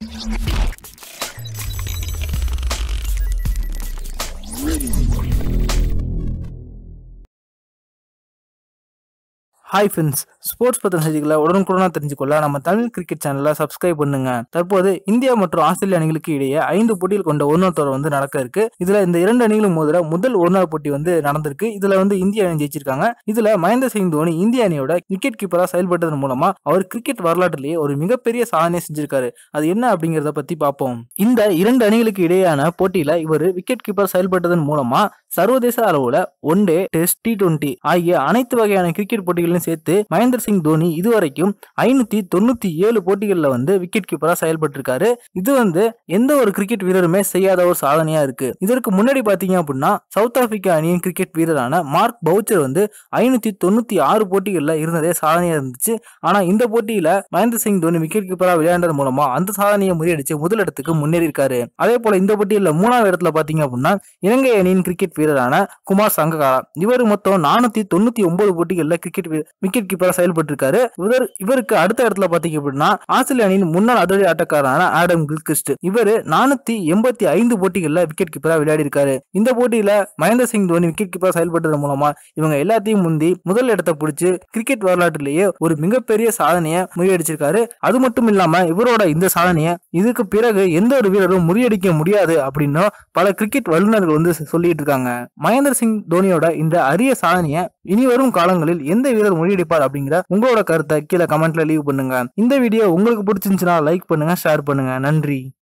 hi friends sports பற்றின செய்திகளை உடனுக்குடனாக தெரிஞ்சுக்கொள்ள நம்ம தமிழ் கிரிக்கெட் சேனலை சப்ஸ்கிரைப் பண்ணுங்க தற்போது இந்தியா மற்றும் ஆஸ்திரேலிய அணிகளுக்கு இடையே ஐந்து போட்டிகள் கொண்ட ஒருநாள் தொடர் வந்து நடக்க இருக்கு இதுல இந்த இரண்டு அணிகளும் மோதிர முதல் ஒருநாள் போட்டி வந்து நடந்திருக்கு இதுல வந்து இந்திய அணி ஜெயிச்சிருக்காங்க இதுல மகேந்திர சிங் தோனி இந்திய அணியோட விக்கெட் கீப்பரா செயல்பட்டதன் மூலமா அவர் கிரிக்கெட் வரலாற்றிலேயே ஒரு மிகப்பெரிய சாதனை செஞ்சிருக்காரு அது என்ன அப்படிங்கறத பத்தி பார்ப்போம் இந்த இரண்டு அணிகளுக்கு இடையேயான போட்டியில இவர் விக்கெட் கீப்பர் செயல்பட்டதன் மூலமா சர்வதேச அளவுல one day test T twenty ஆகிய அனைத்து வகையான கிரிக்கெட் போட்டிகளையும் சேர்த்து மகேந்திர சிங் தோனி இதுவரைக்கும் ஐநூத்தி தொண்ணூத்தி ஏழு போட்டிகள்ல வந்து விக்கெட் கீப்பரா செயல்பட்டிருக்காரு இது வந்து எந்த ஒரு கிரிக்கெட் வீரருமே செய்யாத ஒரு சாதனையா இருக்கு இதற்கு முன்னாடி பாத்தீங்க அப்படின்னா சவுத் ஆப்பிரிக்கா அணியின் கிரிக்கெட் வீரரான மார்க் பவுச்சர் வந்து ஐநூத்தி தொண்ணூத்தி ஆறு போட்டிகள்ல இருந்ததே சாதனையா இருந்துச்சு ஆனா இந்த போட்டியில மகேந்திர சிங் தோனி விக்கெட் கீப்பரா விளையாண்டது மூலமா அந்த சாதனையை முறியடிச்சு முதலிடத்துக்கு முன்னேறி இருக்காரு அதே போல இந்த போட்டியில மூணாவது இடத்துல பாத்தீங்க அப்படின்னா இலங்கை அணியின் கிரிக்கெட் வீரரான குமார் சங்ககாரா இவர் மொத்தம் நானூத்தி தொண்ணூத்தி ஒன்பது போட்டிகள்ல கிரிக்கெட் விக்கெட் கீப்பரா செயல்பட்டிருக்காரு இவர் இவருக்கு அடுத்த இடத்துல பாத்தீங்க அப்படின்னா ஆஸ்திரேலிய அணியின் முன்னாள் அதிரடி ஆட்டக்காரரான ஆடம் கில்கிஸ்ட் இவர் நானூத்தி எண்பத்தி ஐந்து போட்டிகள்ல விக்கெட் கீப்பரா விளையாடி இருக்காரு இந்த போட்டியில மகேந்திர சிங் தோனி விக்கெட் கீப்பரா செயல்பட்டதன் மூலமா இவங்க எல்லாத்தையும் முந்தி முதல் இடத்தை பிடிச்சு கிரிக்கெட் வரலாற்றிலேயே ஒரு மிகப்பெரிய சாதனையை முறியடிச்சிருக்காரு அது மட்டும் இல்லாம இவரோட இந்த சாதனையை இதுக்கு பிறகு எந்த ஒரு வீரரும் முறியடிக்க முடியாது அப்படின்னு பல கிரிக்கெட் வல்லுநர்கள் வந்து சொல்லிட்டு இருக்காங்க மகேந்திர சிங் தோனியோட இந்த அரிய சாதனையை இனி வரும் காலங்களில் எந்த வீரர் முறியடிப்பார் அப்படிங்கிற உங்களோட கருத்தை கீழே கமெண்ட்ல லீவ் பண்ணுங்க இந்த வீடியோ உங்களுக்கு பிடிச்சிருந்துச்சுன்னா லைக் பண்ணுங்க ஷேர் பண்ணுங்க நன்றி